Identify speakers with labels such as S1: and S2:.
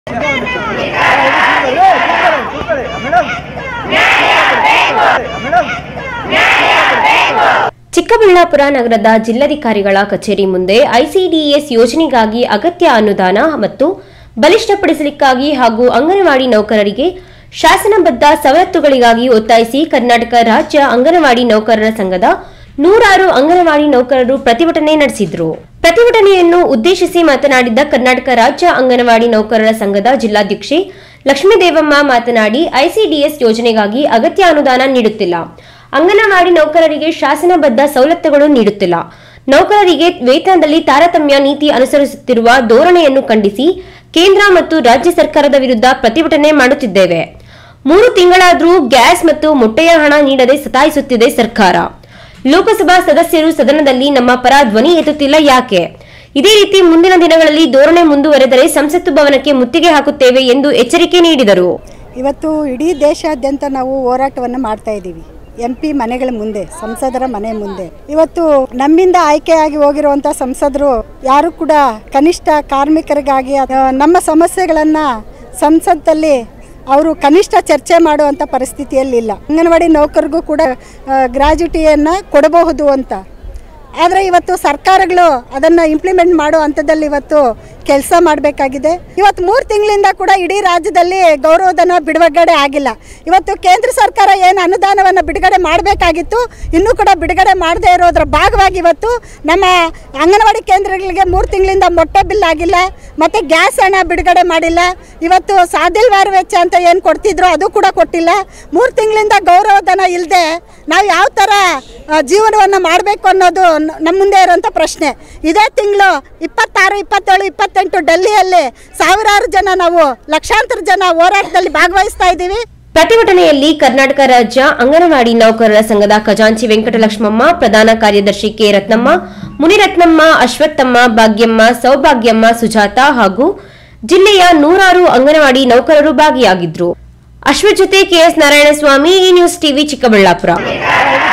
S1: ಚಿಕ್ಕಬಳ್ಳಾಪುರ ನಗರದ ಜಿಲ್ಲಾಧಿಕಾರಿಗಳ ಕಚೇರಿ ಮುಂದೆ ಐಸಿಡಿಎಸ್ ಯೋಜನೆಗಾಗಿ ಅಗತ್ಯ ಅನುದಾನ ಮತ್ತು ಬಲಿಷ್ಠಪಡಿಸಲಿಕ್ಕಾಗಿ ಹಾಗೂ ಅಂಗನವಾಡಿ ನೌಕರರಿಗೆ ಶಾಸನಬದ್ಧ ಸವಲತ್ತುಗಳಿಗಾಗಿ ಒತ್ತಾಯಿಸಿ ಕರ್ನಾಟಕ ರಾಜ್ಯ ಅಂಗನವಾಡಿ ನೌಕರರ ಸಂಘದ ನೂರಾರು ಅಂಗನವಾಡಿ ನೌಕರರು ಪ್ರತಿಭಟನೆ ನಡೆಸಿದ್ರು ಪ್ರತಿಭಟನೆಯನ್ನು ಉದ್ದೇಶಿಸಿ ಮಾತನಾಡಿದ ಕರ್ನಾಟಕ ರಾಜ್ಯ ಅಂಗನವಾಡಿ ನೌಕರರ ಸಂಘದ ಜಿಲ್ಲಾಧ್ಯಕ್ಷೆ ಲಕ್ಷ್ಮೀದೇವಮ್ಮ ಮಾತನಾಡಿ ಐಸಿಡಿಎಸ್ ಯೋಜನೆಗಾಗಿ ಅಗತ್ಯ ಅನುದಾನ ನೀಡುತ್ತಿಲ್ಲ ಅಂಗನವಾಡಿ ನೌಕರರಿಗೆ ಶಾಸನಬದ್ಧ ಸವಲತ್ತುಗಳು ನೀಡುತ್ತಿಲ್ಲ ನೌಕರರಿಗೆ ವೇತನದಲ್ಲಿ ತಾರತಮ್ಯ ನೀತಿ ಅನುಸರಿಸುತ್ತಿರುವ ಧೋರಣೆಯನ್ನು ಖಂಡಿಸಿ ಕೇಂದ್ರ ಮತ್ತು ರಾಜ್ಯ ಸರ್ಕಾರದ ವಿರುದ್ಧ ಪ್ರತಿಭಟನೆ ಮಾಡುತ್ತಿದ್ದೇವೆ ಮೂರು ತಿಂಗಳಾದರೂ ಗ್ಯಾಸ್ ಮತ್ತು ಮೊಟ್ಟೆಯ ಹಣ ನೀಡದೆ ಸತಾಯಿಸುತ್ತಿದೆ ಸರ್ಕಾರ ಲೋಕಸಭಾ ಸದಸ್ಯರು ಸದನದಲ್ಲಿ ನಮ್ಮ ಪರ ಧ್ವನಿ ಎತ್ತುತ್ತಿಲ್ಲ ಯಾಕೆ ಇದೇ ರೀತಿ ಮುಂದಿನ ದಿನಗಳಲ್ಲಿ ಧೋರಣೆ ಮುಂದುವರೆದರೆ ಸಂಸತ್ತು ಭವನಕ್ಕೆ ಮುತ್ತಿಗೆ ಹಾಕುತ್ತೇವೆ ಎಂದು ಎಚ್ಚರಿಕೆ ನೀಡಿದರು
S2: ಇವತ್ತು ಇಡೀ ದೇಶಾದ್ಯಂತ ನಾವು ಹೋರಾಟವನ್ನು ಮಾಡ್ತಾ ಇದ್ದೀವಿ ಎಂ ಪಿ ಮನೆಗಳ ಮುಂದೆ ಸಂಸದರ ಮನೆ ಮುಂದೆ ಇವತ್ತು ನಮ್ಮಿಂದ ಆಯ್ಕೆಯಾಗಿ ಹೋಗಿರುವಂಥ ಸಂಸದರು ಯಾರು ಕೂಡ ಕನಿಷ್ಠ ಕಾರ್ಮಿಕರಿಗಾಗಿ ಅಹ್, ನಮ್ಮ ಸಮಸ್ಯೆಗಳನ್ನು ಸಂಸತ್ತಲ್ಲಿ ಅವರು ಕನಿಷ್ಠ ಚರ್ಚೆ ಮಾಡುವಂಥ ಪರಿಸ್ಥಿತಿಯಲ್ಲಿಲ್ಲ ಅಂಗನವಾಡಿ ನೌಕರಿಗೂ ಕೂಡ ಗ್ರಾಜ್ಯುಟಿಯನ್ನು ಕೊಡಬಹುದು ಅಂತ ಆದರೆ ಇವತ್ತು ಸರ್ಕಾರಗಳು ಅದನ್ನು ಇಂಪ್ಲಿಮೆಂಟ್ ಮಾಡೋ ಹಂತದಲ್ಲಿ ಇವತ್ತು ಕೆಲಸ ಮಾಡಬೇಕಾಗಿದೆ ಇವತ್ತು ಮೂರು ತಿಂಗಳಿಂದ ಕೂಡ ಇಡೀ ರಾಜ್ಯದಲ್ಲಿ ಗೌರವಧನ ಬಿಡುಗಡೆ ಆಗಿಲ್ಲ ಇವತ್ತು ಕೇಂದ್ರ ಸರ್ಕಾರ ಏನು ಅನುದಾನವನ್ನು ಬಿಡುಗಡೆ ಮಾಡಬೇಕಾಗಿತ್ತು ಇನ್ನೂ ಕೂಡ ಬಿಡುಗಡೆ ಮಾಡದೇ ಇರೋದ್ರ ಭಾಗವಾಗಿ ಇವತ್ತು ನಮ್ಮ ಅಂಗನವಾಡಿ ಕೇಂದ್ರಗಳಿಗೆ ಮೂರು ತಿಂಗಳಿಂದ ಮೊಟ್ಟೆ ಬಿಲ್ ಆಗಿಲ್ಲ ಮತ್ತು ಗ್ಯಾಸ್ ಹಣ ಬಿಡುಗಡೆ ಮಾಡಿಲ್ಲ ಇವತ್ತು ಸಾದಿಲ್ವಾರ ವೆಚ್ಚ ಅಂತ ಏನು ಕೊಡ್ತಿದ್ರು ಅದು ಕೂಡ ಕೊಟ್ಟಿಲ್ಲ ಮೂರು ತಿಂಗಳಿಂದ ಗೌರವಧನ ಇಲ್ಲದೆ ನಾವು ಯಾವ ಥರ ಜೀವನವನ್ನು ಮಾಡಬೇಕು ಅನ್ನೋದು ನ- ನಮ್ಮ ಮುಂದೆ ಇರೋಂಥ ಪ್ರಶ್ನೆ ಇದೇ ತಿಂಗಳು ಇಪ್ಪತ್ತಾರು ಇಪ್ಪತ್ತೇಳು ಇಪ್ಪತ್ತೆಂಟು ಡೆಲ್ಲಿಯಲ್ಲಿ ಸಾವಿರಾರು ಜನ ನಾವು ಲಕ್ಷಾಂತರ ಜನ ಹೋರಾಟದಲ್ಲಿ ಭಾಗವಹಿಸ್ತಾ ಇದ್ದೀವಿ
S1: ಪ್ರತಿಭಟನೆಯಲ್ಲಿ ಕರ್ನಾಟಕ ರಾಜ್ಯ ಅಂಗನವಾಡಿ ನೌಕರರ ಸಂಘದ ಖಜಾಂಚಿ ವೆಂಕಟಲಕ್ಷ್ಮಮ್ಮ ಪ್ರಧಾನ ಕಾರ್ಯದರ್ಶಿ ಕೆ ರತ್ನಮ್ಮ ಮುನಿರತ್ನಮ್ಮ ಅಶ್ವತ್ಥಮ್ಮ ಭಾಗ್ಯಮ್ಮ ಸೌಭಾಗ್ಯಮ್ಮ ಸುಜಾತ ಹಾಗೂ ಜಿಲ್ಲೆಯ ನೂರಾರು ಅಂಗನವಾಡಿ ನೌಕರರು ಭಾಗಿಯಾಗಿದ್ರು ಅಶ್ವಥ್ ಜೊತೆ ಕೆಎಸ್ ನಾರಾಯಣಸ್ವಾಮಿ ಈ ನ್ಯೂಸ್ ಟಿವಿ ಚಿಕ್ಕಬಳ್ಳಾಪುರ